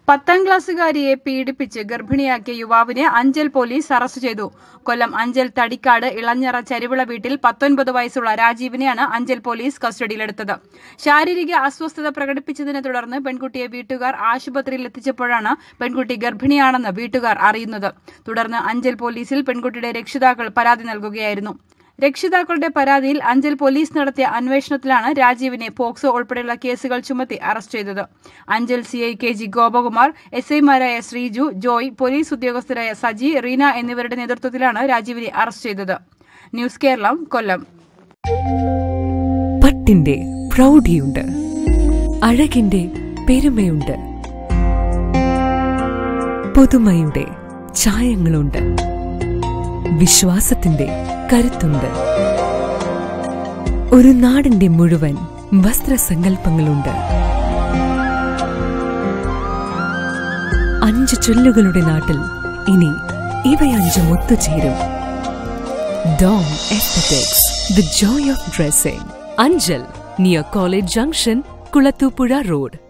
പത്താം ക്ലാസ്സുകാരിയെ പീഡിപ്പിച്ച് ഗർഭിണിയാക്കിയ യുവാവിനെ അഞ്ചൽ പോലീസ് അറസ്റ്റ് ചെയ്തു കൊല്ലം അഞ്ചൽ തടിക്കാട് ഇളഞ്ഞറ ചരിവിള വീട്ടിൽ പത്തൊൻപത് വയസ്സുള്ള രാജീവിനെയാണ് അഞ്ചൽ പോലീസ് കസ്റ്റഡിയിലെടുത്തത് ശാരീരിക അസ്വസ്ഥത പ്രകടിപ്പിച്ചതിനെ തുടർന്ന് പെൺകുട്ടിയെ വീട്ടുകാർ ആശുപത്രിയിൽ എത്തിച്ചപ്പോഴാണ് പെൺകുട്ടി ഗർഭിണിയാണെന്ന് വീട്ടുകാർ അറിയുന്നത് തുടർന്ന് അഞ്ചൽ പോലീസിൽ പെൺകുട്ടിയുടെ രക്ഷിതാക്കൾ പരാതി നൽകുകയായിരുന്നു രക്ഷിതാക്കളുടെ പരാതിയിൽ അഞ്ചൽ പോലീസ് നടത്തിയ അന്വേഷണത്തിലാണ് രാജീവിനെ പോക്സോ ഉൾപ്പെടെയുള്ള കേസുകൾ ചുമത്തി അറസ്റ്റ് ചെയ്തത് Anchal C I K G Gopakumar S ഐമാരായ ശ്രീജു ജോയ് പോലീസ് ഉദ്യോഗസ്ഥരായ സജി റീന എന്നിവരുടെ നേതൃത്വത്തിലാണ് രാജീവിനെ അറസ്റ്റ് ചെയ്തത് ന്യൂസ് കേരളം കൊല്ലം പട്ടിന്റെ പ്രൗഢിയുണ്ട് അഴകിന്റെ പെരുമയുണ്ട് പുതുമയുടെ ചായങ്ങളുണ്ട് വിശ്വാസത്തിന്റെ കരുത്തുണ്ട് ഒരു നാടിന്റെ മുഴുവൻ വസ്ത്രസങ്കല്പങ്ങളുണ്ട് അഞ്ച് ചൊല്ലുകളുടെ നാട്ടിൽ ഇനി ഇവയഞ്ചും ഒത്തുചേരും Dom aesthetics the joy of dressing Anchal near college junction Kulathupuzha road